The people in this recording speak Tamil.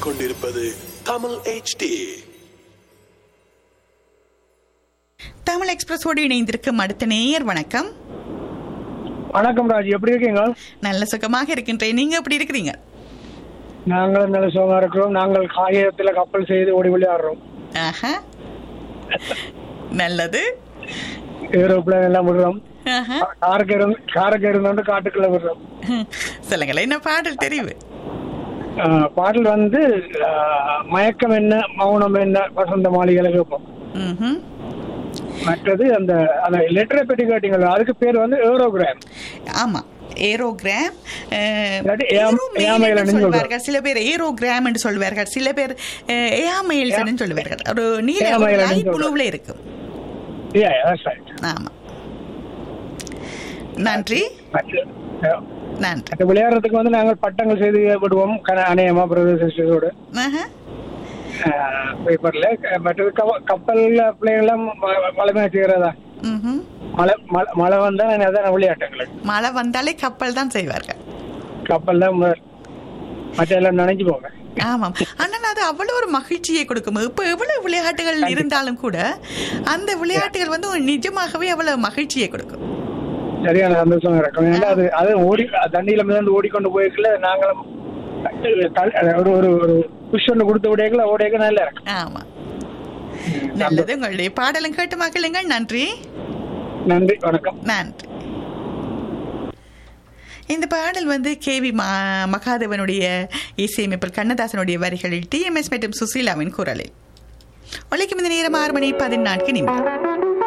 கேட்டுக்கொண்டிருப்பது தமிழ் HD தமிழ் எக்ஸ்பிரஸோடு இணைந்திருக்கும் அடுத்த நேயர் வணக்கம் வணக்கம் ராஜ் எப்படி இருக்கீங்க நல்ல சுகமாக இருக்கின்றேன் நீங்க எப்படி இருக்கிறீங்க நாங்களும் நல்ல சுகமா இருக்கிறோம் நாங்கள் காகிதத்துல கப்பல் செய்து ஓடி விளையாடுறோம் ஆஹா நல்லது ஏரோப்ளேன் எல்லாம் விடுறோம் ஆஹா காருக்கு இருந்து காருக்கு இருந்தோண்டு காட்டுக்குள்ள விடுறோம் சொல்லுங்களேன் என்ன பாடல் தெரிவு ஆஹ், பாடல் வந்து ஆஹ், மயக்கம் என்ன மௌனம் என்ன வசந்த மாளிகளை கேட்போம் ம்ஹும். மற்றது அந்த அந்த லெட்டரை பற்றி கேட்டீங்களா அதுக்கு பேர் வந்து ஏரோகிராம் ஆமா ஏரோகிராம் அஹ், இல்லாட்டி ஏம்- ஏரோமெயில் ஏமையில் என்று என்று சொல்வார்கள் சில பேர் ஏரோகிராம் என்று சொல்வார்கள் சில பேர் ஏமெயில்ஸ் என்று சொல்வார்கள் ஒரு நீல ஏமையில் என்று லைட் சொல்வார்கள். ப்ளூவில் இருக்கும் Yeah, that's right. ஆமா நன்றி மற்ற- ஆஹ், நன்றி மற்ற விளையாடுறதுக்கு வந்து நாங்கள் பட்டங்கள் செய்து விடுவோம் கன- அநேகமா பிரதர் சிஸ்டர்ஸோடு ஆஹா. பேப்பர்ல மற்றது கவ- கப்பல்ல பிள்ளைங்களாம் வளமையா செய்யறதா ம்ஹும். மழை மழை மழை வந்தா அதான் விளையாட்டுங்களுக்கு மழை வந்தாலே கப்பல் தான் செய்வார்கள் கப்பல் தான் முதல் மற்ற எல்லாம் நினைஞ்சு போங்க ஆமாம் ஆனால் அது அவ்வளவு ஒரு மகிழ்ச்சியை கொடுக்கும் இப்ப எவ்வளவு விளையாட்டுகள் இருந்தாலும் கூட அந்த விளையாட்டுகள் வந்து ஒரு நிஜமாகவே அவ்வளவு மகிழ்ச்சியை கொடுக்கும் சரியான சந்தோஷம் இருக்கும் ஏன்னா அது அது ஓடி தண்ணியில மிதந்து ஓடிக்கொண்டு போயிருக்கல நாங்களும் தள்- ஒரு ஒரு ஒரு புஷ் ஒன்று கொடுத்து விடையக்கல ஓடையக்க நல்லா இருக்கும் ஆமா நல்லது உங்களுடைய பாடலும் கேட்டு மகிழுங்கள் நன்றி நன்றி வணக்கம் நன்றி இந்த பாடல் வந்து கேவி மா மகாதேவனுடைய இசையமைப்பில் கண்ணதாசனுடைய வரிகளில் டிஎம்எஸ் மற்றும் சுசீலாவின் குரலில் ஒலிக்கும் இந்த நேரம் ஆறு மணி பதினான்கு நிமிடம்